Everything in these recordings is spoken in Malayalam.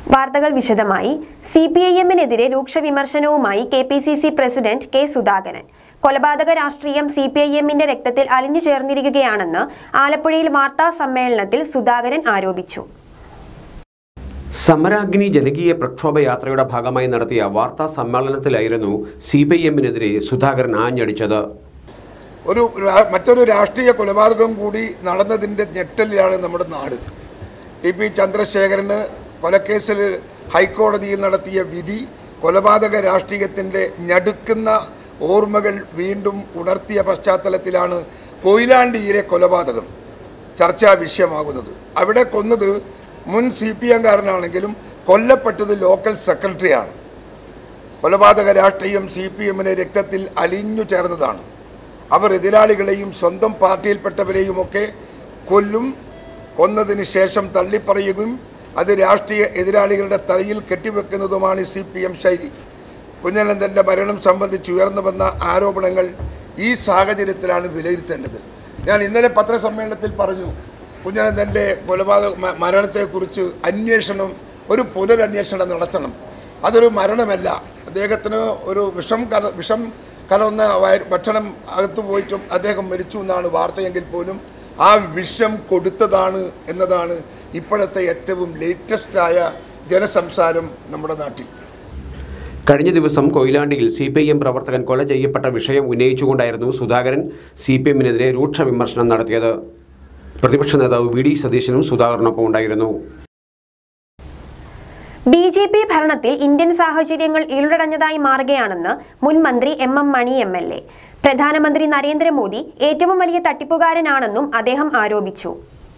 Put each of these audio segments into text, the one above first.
വാർത്തകൾ വിശദമായി സി പി ഐ എമ്മിനെതിരെ രൂക്ഷ വിമർശനവുമായി K P C C president K Sudhakaran കൊലപാതക രാഷ്ട്രീയം സി പി ഐ എമ്മിന്റെ രക്തത്തിൽ അലിഞ്ഞു ചേർന്നിരിക്കുകയാണെന്ന് ആലപ്പുഴയിൽ വാർത്താ സമ്മേളനത്തിൽ സുധാകരൻ ആരോപിച്ചു സമരാഗ്നി ജനകീയ പ്രക്ഷോഭ യാത്രയുടെ ഭാഗമായി നടത്തിയ വാർത്താ സമ്മേളനത്തിലായിരുന്നു സി പി ഐ എമ്മിനെതിരെ സുധാകരൻ ആഞ്ഞടിച്ചത് ഒരു രാ- മറ്റൊരു രാഷ്ട്രീയ കൊലപാതകം കൂടി നടന്നതിൻ്റെ ഞെട്ടലിലാണ് നമ്മുടെ നാട് ടി പി ചന്ദ്രശേഖരന് കൊലക്കേസിൽ ഹൈക്കോടതിയിൽ നടത്തിയ വിധി കൊലപാതക രാഷ്ട്രീയത്തിൻ്റെ ഞടുക്കുന്ന ഓർമ്മകൾ വീണ്ടും ഉണർത്തിയ പശ്ചാത്തലത്തിലാണ് കൊയിലാണ്ടിയിലെ കൊലപാതകം ചർച്ചാ വിഷയമാകുന്നത് അവിടെ കൊന്നത് മുൻ സി പി എംകാരനാണെങ്കിലും കൊല്ലപ്പെട്ടത് ലോക്കൽ സെക്രട്ടറിയാണ് കൊലപാതക രാഷ്ട്രീയം സി പി എമ്മിനെ രക്തത്തിൽ അലിഞ്ഞു ചേർന്നതാണ് അവർ എതിരാളികളെയും സ്വന്തം പാർട്ടിയിൽപ്പെട്ടവരെയുമൊക്കെ കൊല്ലും കൊന്നതിന് ശേഷം തള്ളിപ്പറയുകയും അത് രാഷ്ട്രീയ എതിരാളികളുടെ തലയിൽ കെട്ടിവെക്കുന്നതുമാണ് സി പി എം ശൈലി കുഞ്ഞനന്ദൻ്റെ മരണം സംബന്ധിച്ച് ഉയർന്നു വന്ന ആരോപണങ്ങൾ ഈ സാഹചര്യത്തിലാണ് വിലയിരുത്തേണ്ടത് ഞാൻ ഇന്നലെ പത്രസമ്മേളനത്തിൽ പറഞ്ഞു കുഞ്ഞനന്ദൻ്റെ കൊലപാതക മ- മരണത്തെക്കുറിച്ച് അന്വേഷണം ഒരു പുനരന്വേഷണം നടത്തണം അതൊരു മരണമല്ല അദ്ദേഹത്തിന് ഒരു വിഷം കല വിഷം കലർന്ന വയ- ഭക്ഷണം അകത്തു പോയിട്ടും അദ്ദേഹം മരിച്ചു എന്നാണ് വാർത്തയെങ്കിൽ പോലും ആ വിഷം കൊടുത്തതാണ് എന്നതാണ് ഇപ്പോഴത്തെ ഏറ്റവും ലേറ്റസ്റ്റായ ജനസംസാരം നമ്മുടെ നാട്ടിൽ കഴിഞ്ഞ ദിവസം കൊയിലാണ്ടിയിൽ സി പി ഐ എം പ്രവർത്തകൻ കൊല ചെയ്യപ്പെട്ട വിഷയം ഉന്നയിച്ചുകൊണ്ടായിരുന്നു സുധാകരൻ സി പി എമ്മിനെതിരെ രൂക്ഷ വിമർശനം നടത്തിയത് പ്രതിപക്ഷ നേതാവ് വി ഡി സതീശനും സുധാകരനൊപ്പം ഉണ്ടായിരുന്നു ബി ജെ പി ഭരണത്തിൽ ഇന്ത്യൻ സാഹചര്യങ്ങൾ ഇരുളടഞ്ഞതായി മാറുകയാണെന്ന് മുൻ മന്ത്രി M M money M L A പ്രധാനമന്ത്രി നരേന്ദ്രമോദി ഏറ്റവും വലിയ തട്ടിപ്പുകാരനാണെന്നും അദ്ദേഹം ആരോപിച്ചു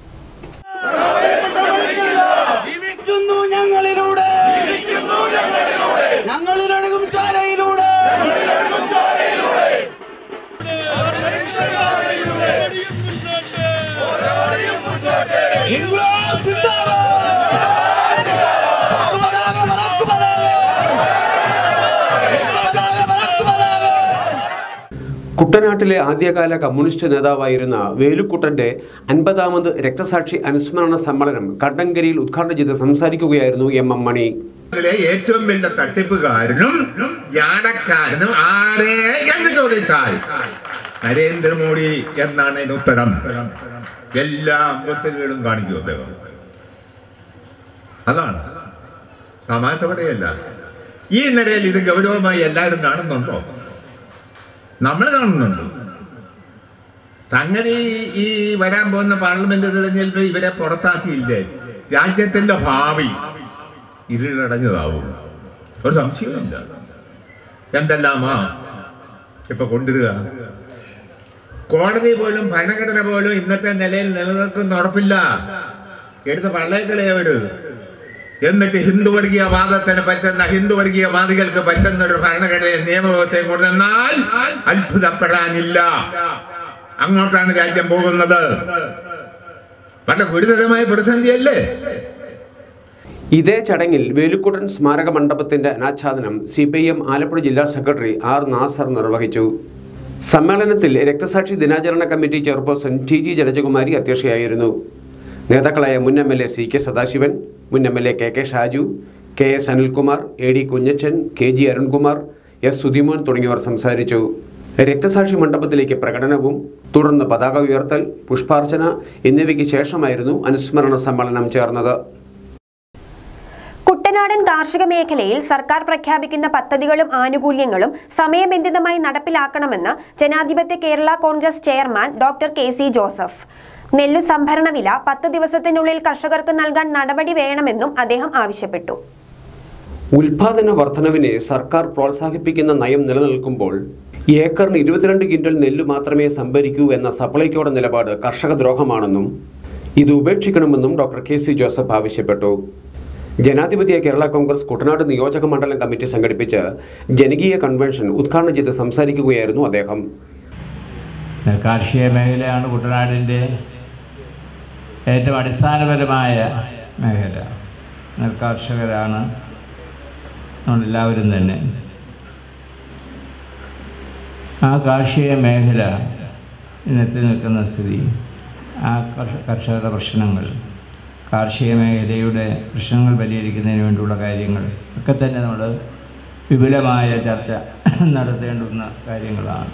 ജീവിക്കുന്നു ഞങ്ങളിലൂടെ ഞങ്ങളിലൊഴുകും ചാരയിലൂടെ ഇൻക്ലാബ് സിന്ദാബാദ് ഭാരത് പതാക ഭാരത് പതാക ഭാരത് പതാക ഭാരത് പതാക കുട്ടനാട്ടിലെ ആദ്യകാല കമ്മ്യൂണിസ്റ്റ് നേതാവായിരുന്ന വേലുക്കുട്ടന്റെ അൻപതാമത് രക്തസാക്ഷി അനുസ്മരണ സമ്മേളനം കണ്ടങ്കരിയിൽ ഉദ്ഘാടനം ചെയ്ത് സംസാരിക്കുകയായിരുന്നു എം എം മണി ഇതിലെ ഏറ്റവും വലിയ തട്ടിപ്പുകാരനും ജാടക്കാരനും ആരേ എന്ന് ചോദിച്ചാൽ നരേന്ദ്രമോദി എന്നാണ് അതിന് ഉത്തരം എല്ലാ അംഗത്വങ്ങളും കാണിക്കും അദ്ദേഹം അതാണ് തമാശ പറയല്ല ഈ നിലയിൽ ഇത് ഗൗരവമായി എല്ലാവരും കാണുന്നുണ്ടോ നമ്മൾ കാണുന്നുണ്ട് സംഗതി ഈ വരാൻ പോകുന്ന പാർലമെന്റ് തെരഞ്ഞെടുപ്പിൽ ഇവരെ പുറത്താക്കിയില്ലേ രാജ്യത്തിന്റെ ഭാവി ഇരുളടഞ്ഞതാവും ഒരു സംശയമില്ല എന്തെല്ലാമാ ഇപ്പൊ കൊണ്ടുവരിക കോടതി പോലും ഭരണഘടന പോലും ഇന്നത്തെ നിലയിൽ നിലനിൽക്കുന്ന ഉറപ്പില്ല എടുത്ത് പള്ളേക്കളയോട് എന്നിട്ട് ഹിന്ദു വർഗീയ വാദത്തിന് പറ്റുന്ന ഹിന്ദു വർഗീയ വാദികൾക്ക് പറ്റുന്ന ഒരു ഭരണഘടന നിയമവ്യവസ്ഥയെ കൊണ്ടുവന്നാൽ അത്ഭുതപ്പെടാനില്ല അങ്ങോട്ടാണ് രാജ്യം പോകുന്നത് വളരെ ഗുരുതരമായ പ്രതിസന്ധിയല്ലേ ഇതേ ചടങ്ങിൽ വേലുക്കുട്ടൻ സ്മാരക മണ്ഡപത്തിന്റെ അനാച്ഛാദനം C P I M Alappuzha ജില്ലാ സെക്രട്ടറി ആർ നാസർ നിർവഹിച്ചു സമ്മേളനത്തിൽ രക്തസാക്ഷി ദിനാചരണ committee chairperson T G Jalajakumari അധ്യക്ഷയായിരുന്നു നേതാക്കളായ മുൻ M L A C K Sadasivan മുൻ M L A K K Shaju K S Anilkumar A D Kunjachan K G Arunkumar S Sudhimon തുടങ്ങിയവർ സംസാരിച്ചു രക്തസാക്ഷി മണ്ഡപത്തിലേക്ക് പ്രകടനവും തുടർന്ന് പതാക ഉയർത്തൽ പുഷ്പാർച്ചന എന്നിവയ്ക്ക് ശേഷമായിരുന്നു അനുസ്മരണ സമ്മേളനം ചേർന്നത് കുട്ടനാടൻ കാർഷിക മേഖലയിൽ സർക്കാർ പ്രഖ്യാപിക്കുന്ന പദ്ധതികളും ആനുകൂല്യങ്ങളും സമയബന്ധിതമായി നടപ്പിലാക്കണമെന്ന് Janadhipathya Kerala Congress chairman doctor K C Joseph നെല്ലു സംഭരണ വില പത്ത് ദിവസത്തിനുള്ളിൽ കർഷകർക്ക് നൽകാൻ നടപടി വേണമെന്നും അദ്ദേഹം ആവശ്യപ്പെട്ടു ഉൽപാദന വർധനവിനെ സർക്കാർ പ്രോത്സാഹിപ്പിക്കുന്ന നയം നിലനിൽക്കുമ്പോൾ ഏക്കറിന് ഇരുപത്തിരണ്ട് ക്വിന്റൽ നെല്ല് മാത്രമേ സംഭരിക്കൂ എന്ന സപ്ലൈക്കോയുടെ നിലപാട് കർഷക ദ്രോഹമാണെന്നും ഇത് ഉപേക്ഷിക്കണമെന്നും ഡോക്ടർ കെ സി ജോസഫ് ആവശ്യപ്പെട്ടു ജനാധിപത്യ കേരള കോൺഗ്രസ് കുട്ടനാട് നിയോജക മണ്ഡലം കമ്മിറ്റി സംഘടിപ്പിച്ച ജനകീയ കൺവെൻഷൻ ഉദ്ഘാടനം ചെയ്ത് സംസാരിക്കുകയായിരുന്നു അദ്ദേഹം കാർഷിക മേഖലയാണ് കുട്ടനാടിൻ്റെ ഏറ്റവും അടിസ്ഥാനപരമായ മേഖല നെൽകർഷകരാണ് നമ്മളെല്ലാവരും തന്നെ ആ കാർഷിക മേഖല ഇന്നെത്തി നിൽക്കുന്ന സ്ഥിതി ആ കർഷ കർഷകരുടെ പ്രശ്നങ്ങൾ കാർഷിക മേഖലയുടെ പ്രശ്നങ്ങൾ പരിഹരിക്കുന്നതിന് വേണ്ടിയുള്ള കാര്യങ്ങൾ ഒക്കെ തന്നെ നമ്മൾ വിപുലമായ ചർച്ച നടത്തേണ്ടുന്ന കാര്യങ്ങളാണ്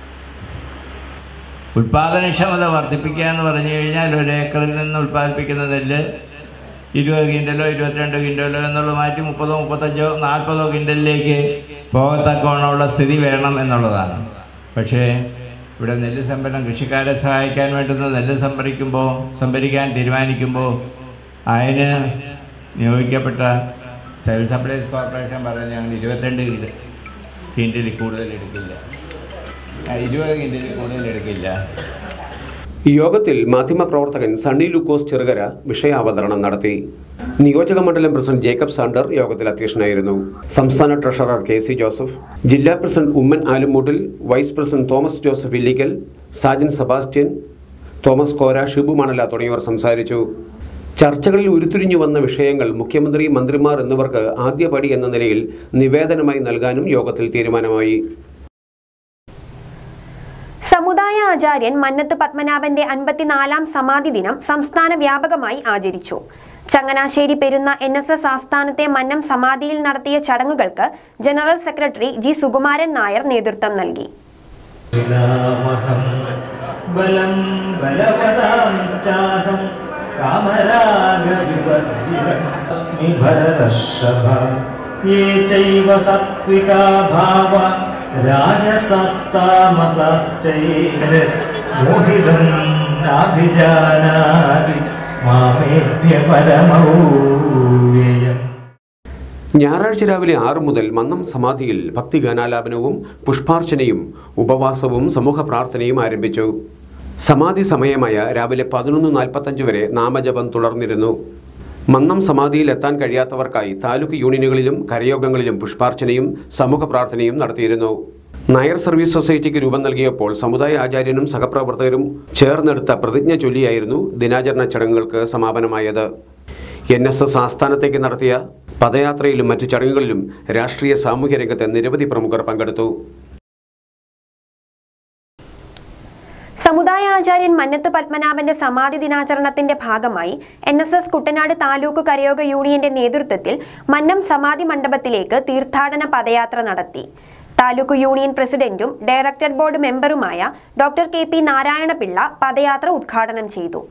ഉൽപാദനക്ഷമത വർദ്ധിപ്പിക്കുക എന്ന് പറഞ്ഞു കഴിഞ്ഞാൽ ഒരു ഏക്കറിൽ നിന്ന് ഉൽപ്പാദിപ്പിക്കുന്ന നെല്ല് ഇരുപത് കിൻഡലോ ഇരുപത്തിരണ്ട് കിൻഡലോ എന്നുള്ളത് മാറ്റി മുപ്പതോ മുപ്പത്തഞ്ചോ നാൽപ്പതോ കിൻഡലിലേക്ക് പോകത്തക്കവണ്ണമുള്ള സ്ഥിതി വരണം എന്നുള്ളതാണ് പക്ഷേ ഇവിടെ നെല്ല് സംഭരണം കൃഷിക്കാരെ സഹായിക്കാൻ വേണ്ടുന്ന നെല്ല് സംഭരിക്കുമ്പോൾ സംഭരിക്കാൻ തീരുമാനിക്കുമ്പോൾ അതിന് നിയോഗിക്കപ്പെട്ട സിവിൽ സപ്ലൈസ് കോർപ്പറേഷൻ പറയുന്നത് ഞങ്ങൾ ഇരുപത്തിരണ്ട് കിലോ കിൻഡലിൽ കൂടുതൽ എടുക്കില്ല ആ, ഇരുപത് കിൻഡലിൽ കൂടുതൽ എടുക്കില്ല ഈ യോഗത്തിൽ മാധ്യമപ്രവർത്തകൻ സണ്ണി ലൂക്കോസ് ചെറുകര വിഷയാവതരണം നടത്തി നിയോജക മണ്ഡലം പ്രസിഡന്റ് ജേക്കബ് സാണ്ടർ യോഗത്തിൽ അധ്യക്ഷനായിരുന്നു സംസ്ഥാന ട്രഷറർ കെ സി ജോസഫ് ജില്ലാ president Oommen Alumoottil vice president Thomas Joseph Illickal Sajan Sebastian Thomas Kora Shibu Manala തുടങ്ങിയവർ സംസാരിച്ചു ചർച്ചകളിൽ ഉരുത്തിരിഞ്ഞു വന്ന വിഷയങ്ങൾ മുഖ്യമന്ത്രി മന്ത്രിമാർ എന്നിവർക്ക് ആദ്യപടി എന്ന നിലയിൽ നിവേദനമായി നൽകാനും യോഗത്തിൽ തീരുമാനമായി സമുദായ ആചാര്യൻ മന്നത്ത് പത്മനാഭന്റെ അൻപത്തിനാലാം സമാധി ദിനം സംസ്ഥാന വ്യാപകമായി ആചരിച്ചു Changanassery Perunna N S S ആസ്ഥാനത്തെ മന്നം സമാധിയിൽ നടത്തിയ ചടങ്ങുകൾക്ക് general secretary G Sukumaran Nair നേതൃത്വം നൽകി നാമഹം ബലം ബലവതാം ചാഹം കാമരാഗവിവർജിതം അസ്മി ഭരതർഷഭ യേ ചൈവ സാത്വികാ ഭാവ രാജസസ്താമസശ്ചൈര് മോഹിതം നാഭിജാനാതി മാമേഭ്യ പരമൗവ്യയം ഞായറാഴ്ച രാവിലെ ആറ് മുതൽ മന്നം സമാധിയിൽ ഭക്തിഗാനാലാപനവും പുഷ്പാർച്ചനയും ഉപവാസവും സമൂഹ പ്രാർത്ഥനയും ആരംഭിച്ചു സമാധി സമയമായ രാവിലെ പതിനൊന്ന് നാൽപ്പത്തഞ്ച് വരെ നാമജപം തുടർന്നിരുന്നു മന്നം സമാധിയിൽ എത്താൻ കഴിയാത്തവർക്കായി താലൂക്ക് യൂണിയനുകളിലും കരയോഗങ്ങളിലും പുഷ്പാർച്ചനയും സമൂഹ പ്രാർത്ഥനയും നടത്തിയിരുന്നു നായർ സർവീസ് സൊസൈറ്റിക്ക് രൂപം നൽകിയപ്പോൾ സമുദായ ആചാര്യനും സഹപ്രവർത്തകരും ചേർന്നെടുത്ത പ്രതിജ്ഞ ചൊല്ലിയായിരുന്നു ദിനാചരണ ചടങ്ങുകൾക്ക് സമാപനമായത് എൻ എസ് എസ് ആസ്ഥാനത്തേക്ക് നടത്തിയ പദയാത്രയിലും മറ്റു ചടങ്ങുകളിലും രാഷ്ട്രീയ സാമൂഹ്യ രംഗത്തെ നിരവധി പ്രമുഖർ പങ്കെടുത്തു സമുദായ ആചാര്യൻ മന്നത്ത് പത്മനാഭന്റെ സമാധി ദിനാചരണത്തിന്റെ ഭാഗമായി N S S Kuttanad taluk കരയോഗ യൂണിയന്റെ നേതൃത്വത്തിൽ മന്നം സമാധി മണ്ഡപത്തിലേക്ക് തീർത്ഥാടന പദയാത്ര നടത്തി താലൂക്ക് യൂണിയൻ പ്രസിഡന്റും ഡയറക്ടർ ബോർഡ് മെമ്പറുമായ ഡോക്ടർ കെ പി നാരായണപിള്ള പദയാത്ര ഉദ്ഘാടനം ചെയ്തു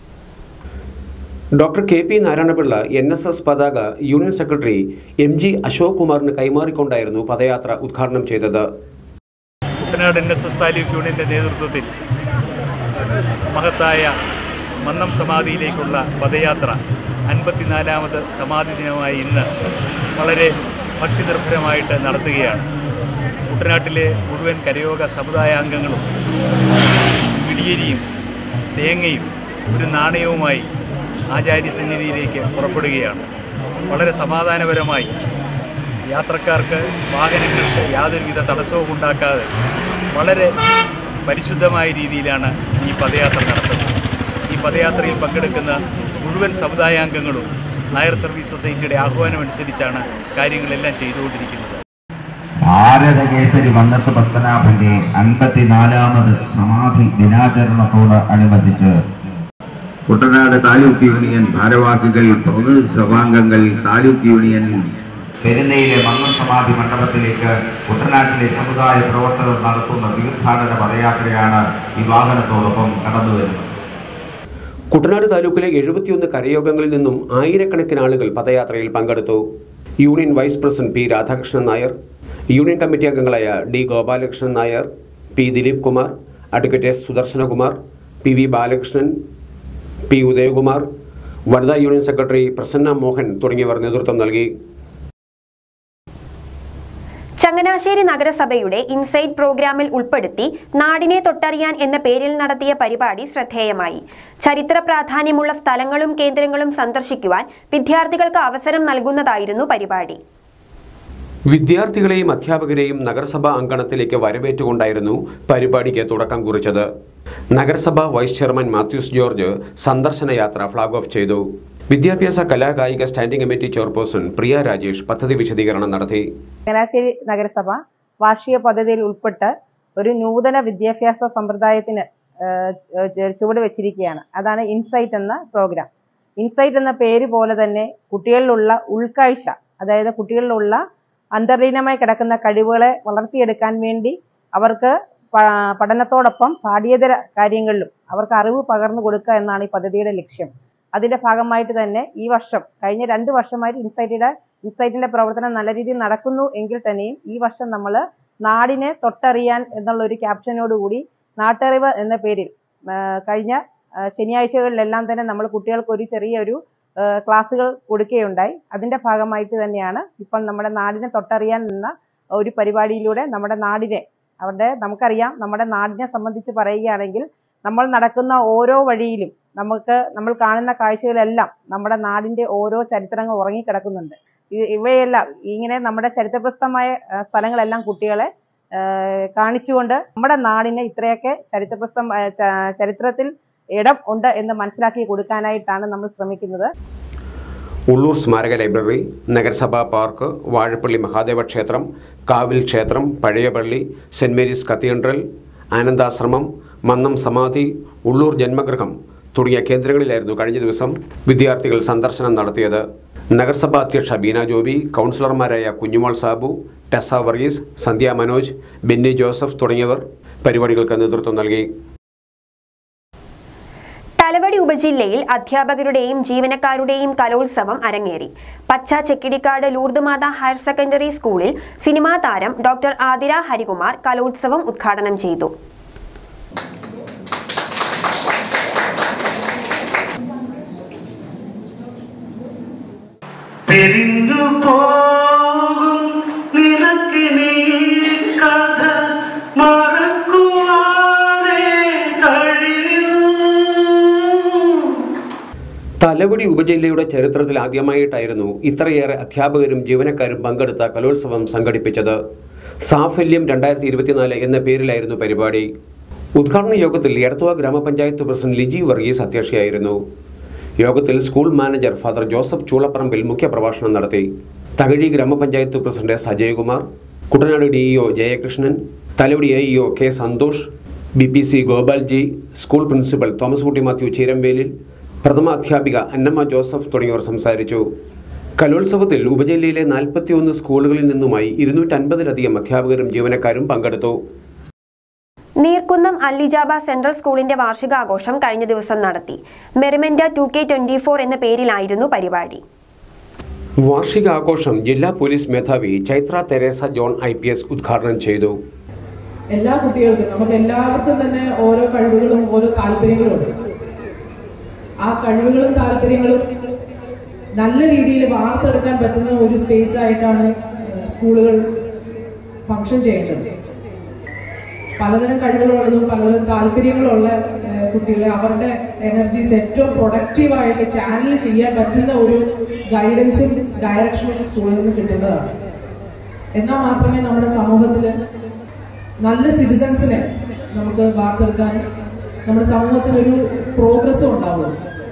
doctor K P Narayanapillai N S S പതാക union secretary M G Ashok കുമാറിന് കൈമാറിക്കൊണ്ടായിരുന്നു പദയാത്ര ഉദ്ഘാടനം ചെയ്തത് Kuttanad N S S taluk യൂണിയൻ്റെ നേതൃത്വത്തിൽ മഹത്തായ മന്നം സമാധിയിലേക്കുള്ള പദയാത്ര അൻപത്തിനാലാമത് സമാധി ദിനമായ ഇന്ന് വളരെ ഭക്തിനിർഭരമായിട്ട് നടത്തുകയാണ് കുട്ടനാട്ടിലെ മുഴുവൻ കരയോഗ സമുദായാംഗങ്ങളും പിടിയരിയും തേങ്ങയും ഒരു നാണയവുമായി ആചാര്യസന്നിധിയിലേക്ക് പുറപ്പെടുകയാണ് വളരെ സമാധാനപരമായി യാത്രക്കാർക്ക് വാഹനങ്ങൾക്ക് യാതൊരുവിധ തടസ്സവും ഉണ്ടാക്കാതെ വളരെ പരിശുദ്ധമായ രീതിയിലാണ് ഈ പദയാത്ര നടത്തുന്നത് ഈ പദയാത്രയിൽ പങ്കെടുക്കുന്ന മുഴുവൻ സമുദായാംഗങ്ങളും നായർ സർവീസ് സൊസൈറ്റിയുടെ ആഹ്വാനമനുസരിച്ചാണ് കാര്യങ്ങളെല്ലാം ചെയ്തുകൊണ്ടിരിക്കുന്നത് ഭാരതകേസരി മന്നത്ത് പത്മനാഭന്റെ അൻപത്തിനാലാമത് സമാധി ദിനാചരണത്തോട് അനുബന്ധിച്ച് കുട്ടനാട് താലൂക്ക് യൂണിയൻ ഭാരവാഹികൾ പ്രതിനിധി സഭാംഗങ്ങൾ താലൂക്ക് യൂണിയൻ പെരുന്നയിലെ മന്നം സമാധി മണ്ഡപത്തിലേക്ക് കുട്ടനാട്ടിലെ സമുദായ പ്രവർത്തകർ നടത്തുന്ന തീർത്ഥാടന പദയാത്രയാണ് ഈ വാഹനത്തോടൊപ്പം കടന്നു വരുന്നത് കുട്ടനാട് താലൂക്കിലെ എഴുപത്തിയൊന്ന് കരയോഗങ്ങളിൽ നിന്നും ആയിരക്കണക്കിന് ആളുകൾ പദയാത്രയിൽ പങ്കെടുത്തു union vice president P Radhakrishnan Nair union committee അംഗങ്ങളായ D Gopalakrishnan Nair P Dileep Kumar advocate S Sudarsanakumar P V Balakrishnan P Udayakumar വനിതാ യൂണിയൻ സെക്രട്ടറി പ്രസന്ന മോഹൻ തുടങ്ങിയവർ നേതൃത്വം നൽകി ചങ്ങനാശ്ശേരി നഗരസഭയുടെ ഇൻസൈറ്റ് പ്രോഗ്രാമിൽ ഉൾപ്പെടുത്തി നാടിനെ തൊട്ടറിയാൻ എന്ന പേരിൽ നടത്തിയ പരിപാടി ശ്രദ്ധേയമായി ചരിത്ര പ്രാധാന്യമുള്ള സ്ഥലങ്ങളും കേന്ദ്രങ്ങളും സന്ദർശിക്കുവാൻ വിദ്യാർത്ഥികൾക്ക് അവസരം നൽകുന്നതായിരുന്നു പരിപാടി വിദ്യാർത്ഥികളെയും അധ്യാപകരെയും നഗരസഭാ അങ്കണത്തിലേക്ക് വരവേറ്റുകൊണ്ടായിരുന്നു പരിപാടിക്ക് തുടക്കം കുറിച്ചത് നഗരസഭാ വൈസ് ചെയർമാൻ മാത്യൂസ് ജോർജ് സന്ദർശന യാത്ര ഫ്ളാഗ് ഓഫ് ചെയ്തു വിദ്യാഭ്യാസ കലാകായിക standing committee chairperson Priya Rajesh പദ്ധതി വിശദീകരണം നടത്തി ചങ്ങനാശ്ശേരി നഗരസഭ വാർഷിക പദ്ധതിയിൽ ഉൾപ്പെട്ട് ഒരു നൂതന വിദ്യാഭ്യാസ സമ്പ്രദായത്തിന് ഏഹ്, ഏഹ്, ചുവട് വെച്ചിരിക്കുകയാണ് അതാണ് ഇൻസൈറ്റ് എന്ന പ്രോഗ്രാം ഇൻസൈറ്റ് എന്ന പേര് പോലെ തന്നെ കുട്ടികളിലുള്ള ഉൾക്കാഴ്ച അതായത് കുട്ടികളിലുള്ള അന്തർലീനമായി കിടക്കുന്ന കഴിവുകളെ വളർത്തിയെടുക്കാൻ വേണ്ടി അവർക്ക് പ- പഠനത്തോടൊപ്പം പാഠ്യേതര കാര്യങ്ങളിലും അവർക്ക് അറിവ് പകർന്നു കൊടുക്കുക എന്നാണ് ഈ പദ്ധതിയുടെ ലക്ഷ്യം അതിന്റെ ഭാഗമായിട്ട് തന്നെ ഈ വർഷം കഴിഞ്ഞ രണ്ട് വർഷമായിട്ട് ഇൻസൈറ്റിയുടെ ഇൻസൈറ്റിന്റെ പ്രവർത്തനം നല്ല രീതിയിൽ നടക്കുന്നു എങ്കിൽ തന്നെയും ഈ വർഷം നമ്മൾ നാടിനെ തൊട്ടറിയാൻ എന്നുള്ള ഒരു ക്യാപ്ഷനോടുകൂടി നാട്ടറിവ് എന്ന പേരിൽ ആ, കഴിഞ്ഞ ആ, ശനിയാഴ്ചകളിലെല്ലാം തന്നെ നമ്മൾ കുട്ടികൾക്ക് ഒരു ചെറിയൊരു ആ, ക്ലാസ്സുകൾ കൊടുക്കുകയുണ്ടായി അതിന്റെ ഭാഗമായിട്ട് തന്നെയാണ് ഇപ്പം നമ്മുടെ നാടിനെ തൊട്ടറിയാൻ എന്ന ഒരു പരിപാടിയിലൂടെ നമ്മുടെ നാടിനെ അവരുടെ നമുക്കറിയാം നമ്മുടെ നാടിനെ സംബന്ധിച്ച് പറയുകയാണെങ്കിൽ നമ്മൾ നടക്കുന്ന ഓരോ വഴിയിലും നമുക്ക് നമ്മൾ കാണുന്ന കാഴ്ചകളെല്ലാം നമ്മുടെ നാടിന്റെ ഓരോ ചരിത്രങ്ങൾ ഉറങ്ങിക്കിടക്കുന്നുണ്ട് ഇ- ഇവയെല്ലാം ഇങ്ങനെ നമ്മുടെ ചരിത്രപ്രസിദ്ധമായ ആ, സ്ഥലങ്ങളെല്ലാം കുട്ടികളെ ആ, കാണിച്ചുകൊണ്ട് നമ്മുടെ നാടിനെ ഇത്രയൊക്കെ ചരിത്രപ്രസിദ്ധം ആ, ച- ചരിത്രത്തിൽ ഇടം ഉണ്ട് എന്ന് മനസ്സിലാക്കി കൊടുക്കാനായിട്ടാണ് നമ്മൾ ശ്രമിക്കുന്നത് ഉള്ളൂർ സ്മാരക ലൈബ്രറി നഗരസഭാ പാർക്ക് വാഴപ്പള്ളി മഹാദേവ ക്ഷേത്രം കാവിൽ ക്ഷേത്രം പഴയ പള്ളി saint Mary's cathedral Anandashramam Mannam സമാധി ഉള്ളൂർ ജന്മഗൃഹം തുടങ്ങിയ കേന്ദ്രങ്ങളിലായിരുന്നു കഴിഞ്ഞ ദിവസം വിദ്യാർത്ഥികൾ സന്ദർശനം നടത്തിയത് നഗരസഭാ അധ്യക്ഷ ബീന ജോബി കൗൺസിലർമാരായ കുഞ്ഞുമോൾ സാബു ടെസ വർഗീസ് സന്ധ്യ മനോജ് ബെന്നി ജോസഫ് തുടങ്ങിയവർ പരിപാടികൾക്ക് നേതൃത്വം നൽകി തലവടി ഉപജില്ലയിൽ അധ്യാപകരുടെയും ജീവനക്കാരുടെയും കലോത്സവം അരങ്ങേറി പച്ച ചെക്കിടിക്കാട് ലൂർദ്മാത ഹയർ സെക്കൻഡറി സ്കൂളിൽ സിനിമാ താരം ഡോക്ടർ ആതിര ഹരികുമാർ കലോത്സവം ഉദ്ഘാടനം ചെയ്തു പിരിഞ്ഞു പോകും നിനക്കിനി കഥ മറക്കുവാനേ കഴിയൂ തലവടി ഉപജില്ലയുടെ ചരിത്രത്തിൽ ആദ്യമായിട്ടായിരുന്നു ഇത്രയേറെ അധ്യാപകരും ജീവനക്കാരും പങ്കെടുത്ത കലോത്സവം സംഘടിപ്പിച്ചത് സാഫല്യം രണ്ടായിരത്തി ഇരുപത്തിനാല് എന്ന പേരിലായിരുന്നു പരിപാടി ഉദ്ഘാടന യോഗത്തിൽ എടത്തുവ ഗ്രാമപഞ്ചായത്ത് പ്രസിഡന്റ് ലിജി വർഗീസ് അധ്യക്ഷയായിരുന്നു യോഗത്തിൽ school manager father Joseph Choolaparambil മുഖ്യപ്രഭാഷണം നടത്തി തകഴി ഗ്രാമപഞ്ചായത്ത് president S Ajayakumar Kuttanad DEO Jayakrishnan Thalavady A EO K Santhosh B P C Gopalji school principal Thomas Kutty Mathew ചീരംവേലിൽ പ്രഥമ അധ്യാപിക അന്നമ്മ ജോസഫ് തുടങ്ങിയവർ സംസാരിച്ചു കലോത്സവത്തിൽ ഉപജില്ലയിലെ നാൽപ്പത്തിയൊന്ന് സ്കൂളുകളിൽ നിന്നുമായി ഇരുന്നൂറ്റൻപതിലധികം അധ്യാപകരും ജീവനക്കാരും പങ്കെടുത്തു നീർക്കുന്നം അല്ലിജാബ സെൻട്രൽ സ്കൂളിന്റെ വാർഷികാഘോഷം കഴിഞ്ഞ ദിവസം നടത്തി merriment two K twenty four എന്ന പേരിലായിരുന്നു പരിപാടി വാർഷികാഘോഷം ജില്ലാ പോലീസ് മേധാവി Chaitra Teresa John I P S ഉദ്ഘാടനം ചെയ്തു എല്ലാ കുട്ടികൾക്കും നമുക്ക് എല്ലാവർക്കും തന്നെ ഓരോ കഴിവുകളും ഓരോ താല്പര്യങ്ങളും ഉണ്ട് ആ കഴിവുകളും താല്പര്യങ്ങളും നല്ല രീതിയിൽ വാർത്തെടുക്കാൻ പറ്റുന്ന ഒരു സ്പേസ് ആയിട്ടാണ് ഏഹ്, സ്കൂളുകൾ ഫങ്ഷൻ ചെയ്യേണ്ടത് പലതരം കഴിവുകളുള്ളതും പലതരം താല്പര്യങ്ങളുള്ള ഏഹ്, കുട്ടികളെ അവരുടെ എനർജീസ് ഏറ്റവും പ്രൊഡക്റ്റീവായിട്ട് ചാനൽ ചെയ്യാൻ പറ്റുന്ന ഒരു ഗൈഡൻസും ഡയറക്ഷനും സ്കൂളിൽ നിന്ന് കിട്ടുന്നതാണ് എന്നാൽ മാത്രമേ നമ്മുടെ സമൂഹത്തിൽ നല്ല സിറ്റിസൺസിനെ നമുക്ക് വാർത്തെടുക്കാനും നമ്മുടെ സമൂഹത്തിനൊരു പ്രോഗ്രസ്സും ഉണ്ടാവുള്ളൂ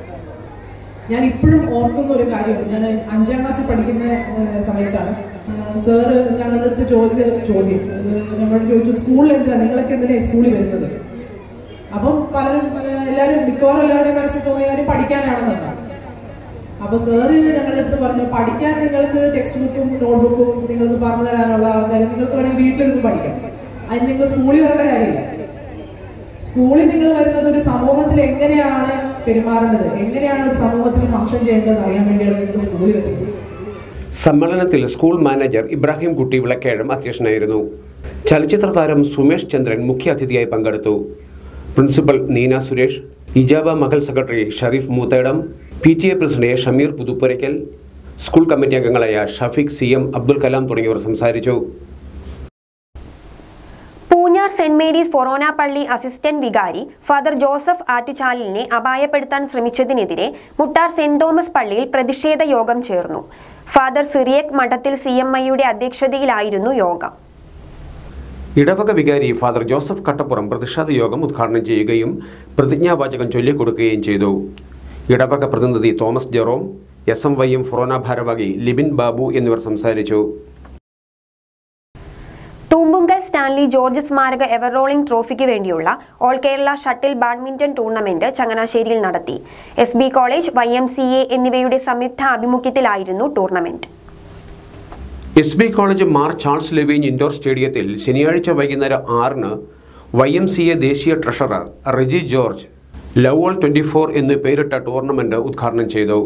ഞാൻ ഇപ്പോഴും ഓർക്കുന്ന ഒരു കാര്യമുണ്ട് ഞാൻ അഞ്ചാം ക്ലാസ്സിൽ പഠിക്കുന്ന ഏഹ്, സമയത്താണ് സാറ് ഞങ്ങളുടെ അടുത്ത് ചോദിച്ച ചോദ്യം അത് ഞങ്ങളോട് ചോദിച്ചു സ്കൂളിൽ എന്തിനാണ് നിങ്ങളൊക്കെ എന്തിനാണ് സ്കൂളിൽ വരുന്നത് അപ്പം പലരും ഏഹ്, എല്ലാവരും മിക്കവാറും എല്ലാവരുടെയും മനസ്സിൽ തോന്നിയ കാര്യം പഠിക്കാനാണെന്നതാണ് അപ്പൊ സാറ് ഞങ്ങളുടെ അടുത്ത് പറഞ്ഞു പഠിക്കാൻ നിങ്ങൾക്ക് ടെക്സ്റ്റ് ബുക്കും നോട്ട്ബുക്കും നിങ്ങൾക്ക് പറഞ്ഞു തരാനുള്ള കാര്യം നിങ്ങൾക്ക് വേണമെങ്കിൽ വീട്ടിലിരുന്ന് പഠിക്കാം അതിന് നിങ്ങൾ സ്കൂളിൽ വരേണ്ട കാര്യമില്ല സ്കൂളിൽ നിങ്ങൾ വരുന്നത് ഒരു സമൂഹത്തിൽ എങ്ങനെയാണ് പെരുമാറേണ്ടത് എങ്ങനെയാണ് ഒരു സമൂഹത്തിൽ ഫംഗ്ഷൻ ചെയ്യേണ്ടത് അറിയാൻ വേണ്ടിയാണ് നിങ്ങൾ സ്കൂളിൽ വരുന്നത് സമ്മേളനത്തിൽ സ്കൂൾ മാനേജർ ഇബ്രാഹിം കുട്ടി വിളക്കേഴും അധ്യക്ഷനായിരുന്നു ചലച്ചിത്ര താരം സുമേഷ് ചന്ദ്രൻ മുഖ്യാതിഥിയായി പങ്കെടുത്തു principal Neena Suresh Ijaba Mahal secretary Shareef Moothedam P T A president A Shameer Puthuppurackal school committee അംഗങ്ങളായ ഷഫീഖ് സി എം അബ്ദുൽ കലാം തുടങ്ങിയവർ സംസാരിച്ചു പൂഞ്ഞാർ സെന്റ് മേരീസ് ഫൊറോന പള്ളി അസിസ്റ്റന്റ് വികാരി ഫാദർ ജോസഫ് ആറ്റുചാലിനെ അപായപ്പെടുത്താൻ ശ്രമിച്ചതിനെതിരെ മുട്ടാർ സെന്റ് തോമസ് പള്ളിയിൽ പ്രതിഷേധ യോഗം ചേർന്നു ഫാദർ സിറിയക് മഠത്തിൽ സി എം ഐയുടെ അധ്യക്ഷതയിലായിരുന്നു യോഗം ഇടവക വികാരി ഫാദർ ജോസഫ് കട്ടപ്പുറം പ്രതിഷേധ യോഗം ഉദ്ഘാടനം ചെയ്യുകയും പ്രതിജ്ഞാവാചകം ചൊല്ലിക്കൊടുക്കുകയും ചെയ്തു ഇടവക പ്രതിനിധി Thomas Jerome S M Y M forane ഭാരവാഹി ലിബിൻ ബാബു എന്നിവർ സംസാരിച്ചു തൂമ്പുങ്കൽ സ്റ്റാൻലി ജോർജ് സ്മാരക എവർ റോളിംഗ് ട്രോഫിക്ക് വേണ്ടിയുള്ള all Kerala shuttle badminton tournament ചങ്ങനാശ്ശേരിയിൽ നടത്തി S B college Y M C A എന്നിവയുടെ സംയുക്ത ആഭിമുഖ്യത്തിലായിരുന്നു tournament S B college Mar Charles Levine indoor സ്റ്റേഡിയത്തിൽ ശനിയാഴ്ച വൈകുന്നേരം ആറിന് വൈ എം സി എ ദേശീയ treasurer Reji George love all twenty four എന്ന് പേരിട്ട ടൂർണമെന്റ് ഉദ്ഘാടനം ചെയ്തു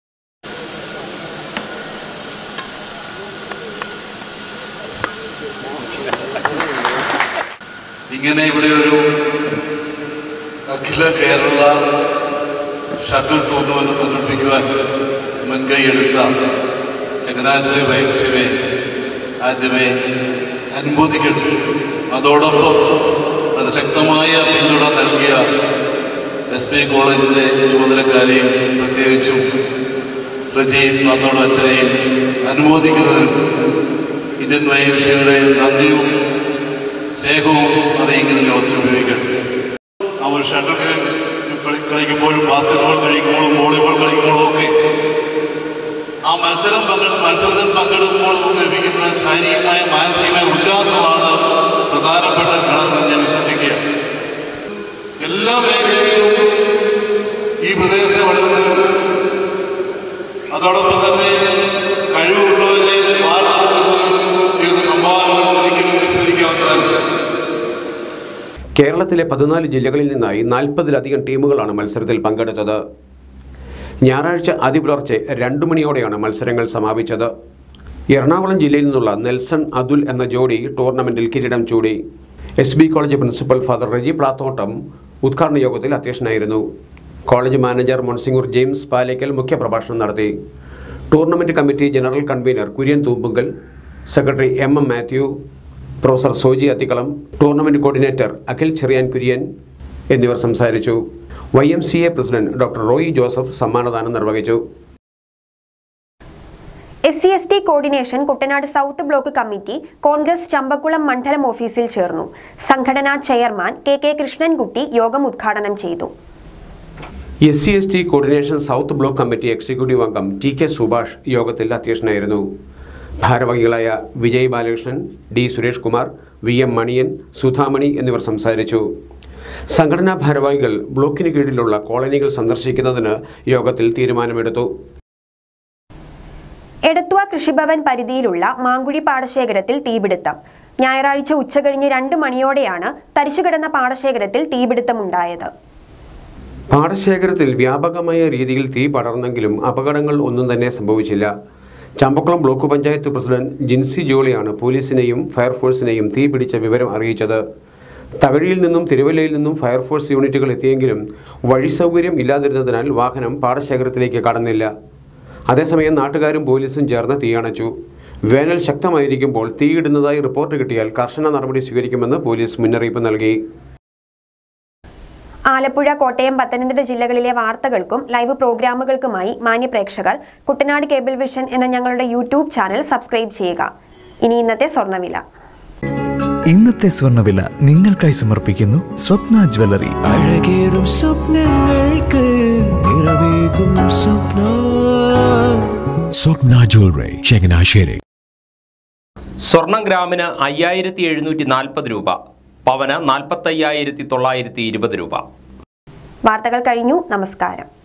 ഇങ്ങനെ ഇവിടെ ഒരു അഖില കേരള ഷട്ടിൽ ടൂർണമെന്റ് സംഘടിപ്പിക്കുവാൻ മുൻകൈയെടുത്ത ചങ്ങനാശ്ശേരി വൈദ്യസേവയെ ആദ്യമേ അനുമോദിക്കട്ടെ അതോടൊപ്പം നല്ല ശക്തമായ പിന്തുണ നൽകിയ എസ് പി കോളേജിലെ ചുമതലക്കാരെയും പ്രത്യേകിച്ചും റജീം മാത്തോട് അച്ഛനെയും അനുമോദിക്കുന്നതിന് ഇന്ത്യൻ വൈദ്യസേവയുടെ നന്ദിയും സ്നേഹവും അറിയിക്കുന്നതിന് അവസരം ഉപയോഗിക്കട്ടെ നമ്മൾ ഷട്ടിൽ കളി കളിക്കുമ്പോഴും ബാസ്കറ്റ്ബോൾ കളിക്കുമ്പോഴും വോളിബോൾ കളിക്കുമ്പോഴും ഒക്കെ ആ മത്സരം പങ്കെടു മത്സരത്തിൽ പങ്കെടുക്കുമ്പോൾ ലഭിക്കുന്ന ശാരീരികമായ മാനസികമായ ഉല്ലാസമാണ് പ്രധാനപ്പെട്ട ഘടകമെന്ന് ഞാൻ വിശ്വസിക്കുകയാണ് എല്ലാ മേഖലയിലും ഈ പ്രദേശം വളരുന്നത് അതോടൊപ്പം തന്നെ കഴിവുള്ളവരെ വാർത്തെടുക്കുന്നതിൽ ഈ ഒരു സംഭാവന ഒരിക്കലും വിസ്മരിക്കാവുന്നതല്ല കേരളത്തിലെ പതിനാല് ജില്ലകളിൽ നിന്നായി നാൽപ്പതിലധികം ടീമുകളാണ് മത്സരത്തിൽ പങ്കെടുത്തത് ഞായറാഴ്ച അതിപുലർച്ചെ രണ്ടു മണിയോടെയാണ് മത്സരങ്ങൾ സമാപിച്ചത് എറണാകുളം ജില്ലയിൽ നിന്നുള്ള നെൽസൺ അതുൽ എന്ന ജോഡി ടൂർണമെന്റിൽ കിരീടം ചൂടി S B college principal father Reji Plathottam ഉദ്ഘാടന യോഗത്തിൽ അധ്യക്ഷനായിരുന്നു college manager monsignor James Palackal മുഖ്യപ്രഭാഷണം നടത്തി tournament committee general convener Kurian Thoombunkal secretary M M Mathew professor Soji Athikkalam tournament coordinator Akhil Cheriyan Kurian എന്നിവർ സംസാരിച്ചു Y M C A president doctor Roy Joseph സമ്മാനദാനം നിർവഹിച്ചു S C S T coordination Kuttanad south block committee Congress Champakulam മണ്ഡലം ഓഫീസിൽ ചേർന്നു സംഘടനാ ചെയർമാൻ കെ കെ കൃഷ്ണൻകുട്ടി യോഗം ഉദ്ഘാടനം ചെയ്തു S C S T coordination south block committee executive അംഗം ടി കെ സുഭാഷ് യോഗത്തിൽ അധ്യക്ഷനായിരുന്നു ഭാരവാഹികളായ Vijay Balakrishnan D Suresh Kumar V M Maniyan Sudhamani എന്നിവർ സംസാരിച്ചു സംഘടനാ ഭാരവാഹികൾ ബ്ലോക്കിന് കീഴിലുള്ള കോളനികൾ സന്ദർശിക്കുന്നതിന് യോഗത്തിൽ തീരുമാനമെടുത്തു എടത്വ കൃഷിഭവൻ പരിധിയിലുള്ള മാങ്കുഴി പാടശേഖരത്തിൽ തീപിടുത്തം ഞായറാഴ്ച ഉച്ചകഴിഞ്ഞ് രണ്ട് മണിയോടെയാണ് തരിശുകിടന്ന പാടശേഖരത്തിൽ തീപിടുത്തമുണ്ടായത് പാടശേഖരത്തിൽ വ്യാപകമായ രീതിയിൽ തീ പടർന്നെങ്കിലും അപകടങ്ങൾ ഒന്നും തന്നെ സംഭവിച്ചില്ല ചമ്പക്കുളം ബ്ലോക്ക് പഞ്ചായത്ത് പ്രസിഡന്റ് ജിൻസി ജോളിയാണ് പോലീസിനെയും ഫയർഫോഴ്സിനെയും തീ പിടിച്ച വിവരം അറിയിച്ചത് തകഴിയിൽ നിന്നും തിരുവല്ലയിൽ നിന്നും ഫയർഫോഴ്സ് യൂണിറ്റുകൾ എത്തിയെങ്കിലും വഴി സൗകര്യം ഇല്ലാതിരുന്നതിനാൽ വാഹനം പാടശേഖരത്തിലേക്ക് കടന്നില്ല അതേസമയം നാട്ടുകാരും പോലീസും ചേർന്ന് തീയണച്ചു വേനൽ ശക്തമായിരിക്കുമ്പോൾ തീയിടുന്നതായി റിപ്പോർട്ട് കിട്ടിയാൽ കർശന നടപടി സ്വീകരിക്കുമെന്ന് പോലീസ് മുന്നറിയിപ്പ് നൽകി ആലപ്പുഴ കോട്ടയം പത്തനംതിട്ട ജില്ലകളിലെ വാർത്തകൾക്കും ലൈവ് പ്രോഗ്രാമുകൾക്കുമായി മാന്യ പ്രേക്ഷകർ കുട്ടനാട് കേബിൾ വിഷൻ എന്ന ഞങ്ങളുടെ യൂട്യൂബ് ചാനൽ സബ്സ്ക്രൈബ് ചെയ്യുക ഇനി ഇന്നത്തെ സ്വർണ്ണവില ഇന്നത്തെ സ്വർണ്ണവില നിങ്ങൾക്കായി സമർപ്പിക്കുന്നു സ്വപ്ന ജ്വല്ലറി അഴകേറും സ്വപ്നങ്ങൾക്ക് നിറവേകും സ്വപ്ന സ്വപ്ന ജ്വല്ലറി ചങ്ങനാശ്ശേരി സ്വർണം ഗ്രാമിന് അയ്യായിരത്തി എഴുന്നൂറ്റി നാൽപ്പത് രൂപ പവന് നാൽപ്പത്തയ്യായിരത്തി തൊള്ളായിരത്തി ഇരുപത് രൂപ വാർത്തകൾ കഴിഞ്ഞു നമസ്കാരം